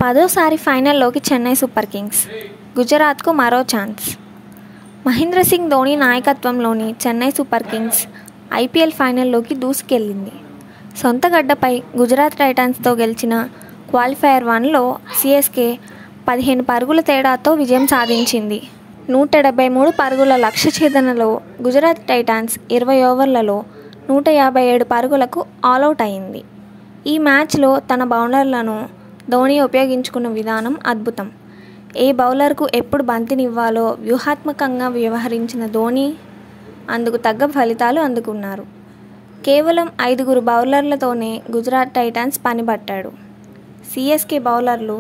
పదోసారి ఫైనల్లోకి Chennai Super Kings గుజరాత్కు మరో ఛాన్స్ మహేంద్ర సింగ్ ధోని నాయకత్వంలోని చెన్నై సూపర్ కింగ్స్ ఐపీఎల్ ఫైనల్లోకి దూసుకెళ్లింది సొంత గడ్డపై గుజరాత్ టైటాన్స్తో గెలిచిన క్వాలిఫైయర్ వన్లో సిఎస్కే పదిహేను పరుగుల తేడాతో విజయం సాధించింది నూట డెబ్బై మూడు పరుగుల లక్ష్య ఛేదనలో గుజరాత్ టైటాన్స్ ఇరవై ఓవర్లలో నూట యాభై ఏడు పరుగులకు ఆలౌట్ అయింది ఈ మ్యాచ్లో తన బౌలర్లను ధోని ఉపయోగించుకున్న విధానం అద్భుతం ఏ బౌలర్కు ఎప్పుడు బంతినివ్వాలో వ్యూహాత్మకంగా వ్యవహరించిన ధోని అందుకు తగ్గ ఫలితాలు అందుకున్నారు కేవలం ఐదుగురు బౌలర్లతోనే గుజరాత్ టైటాన్స్ పనిబట్టాడు సిఎస్కే బౌలర్లు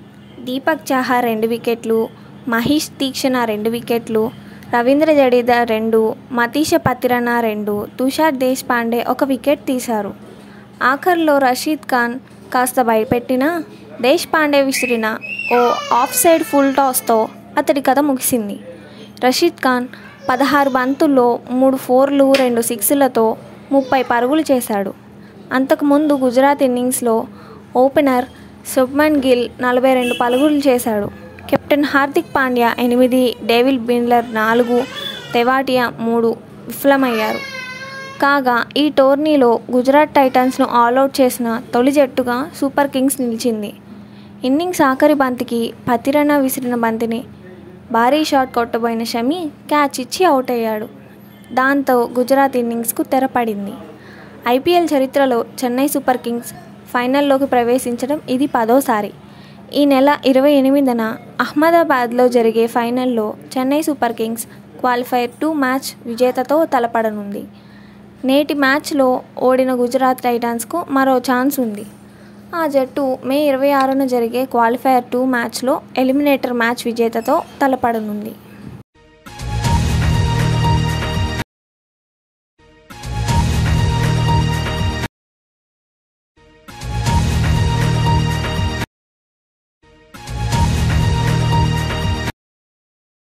దీపక్ చాహా రెండు వికెట్లు మహేష్ తీక్షణ రెండు వికెట్లు రవీంద్ర జడేజా రెండు మతీష పతిరణ రెండు తుషార్ దేశ్పాండే ఒక వికెట్ తీశారు ఆఖర్లో రషీద్ ఖాన్ కాస్త భయపెట్టినా దేశ్పాండే విసిరిన ఓ ఆఫ్ సైడ్ ఫుల్ టాస్తో అతడి కథ ముగిసింది రషీద్ ఖాన్ పదహారు బంతుల్లో మూడు ఫోర్లు రెండు సిక్స్లతో ముప్పై పరుగులు చేశాడు అంతకుముందు గుజరాత్ ఇన్నింగ్స్లో ఓపెనర్ శుభ్మన్ గిల్ నలభై రెండు పరుగులు చేశాడు కెప్టెన్ హార్దిక్ పాండ్యా ఎనిమిది డేవిల్ బిన్లర్ నాలుగు తెవాటియా మూడు విఫలమయ్యారు కాగా ఈ టోర్నీలో గుజరాత్ టైటన్స్ను ఆల్అవుట్ చేసిన తొలి జట్టుగా సూపర్ కింగ్స్ నిలిచింది ఇన్నింగ్స్ ఆఖరి బంతికి పతిరణ విసిరిన బంతిని భారీ షాట్ కొట్టబోయిన షమి క్యాచ్ ఇచ్చి అవుట్ అయ్యాడు దాంతో గుజరాత్ ఇన్నింగ్స్కు తెరపడింది ఐపీఎల్ చరిత్రలో చెన్నై సూపర్ కింగ్స్ ఫైనల్లోకి ప్రవేశించడం ఇది పదోసారి ఈ నెల ఇరవై ఎనిమిదిన అహ్మదాబాద్లో జరిగే ఫైనల్లో Chennai Super Kings qualifier two match విజేతతో తలపడనుంది నేటి మ్యాచ్లో ఓడిన గుజరాత్ టైటాన్స్కు మరో ఛాన్స్ ఉంది ఆ జట్టు మే ఇరవై ఆరున జరిగే qualifier two match eliminator match విజేతతో తలపడనుంది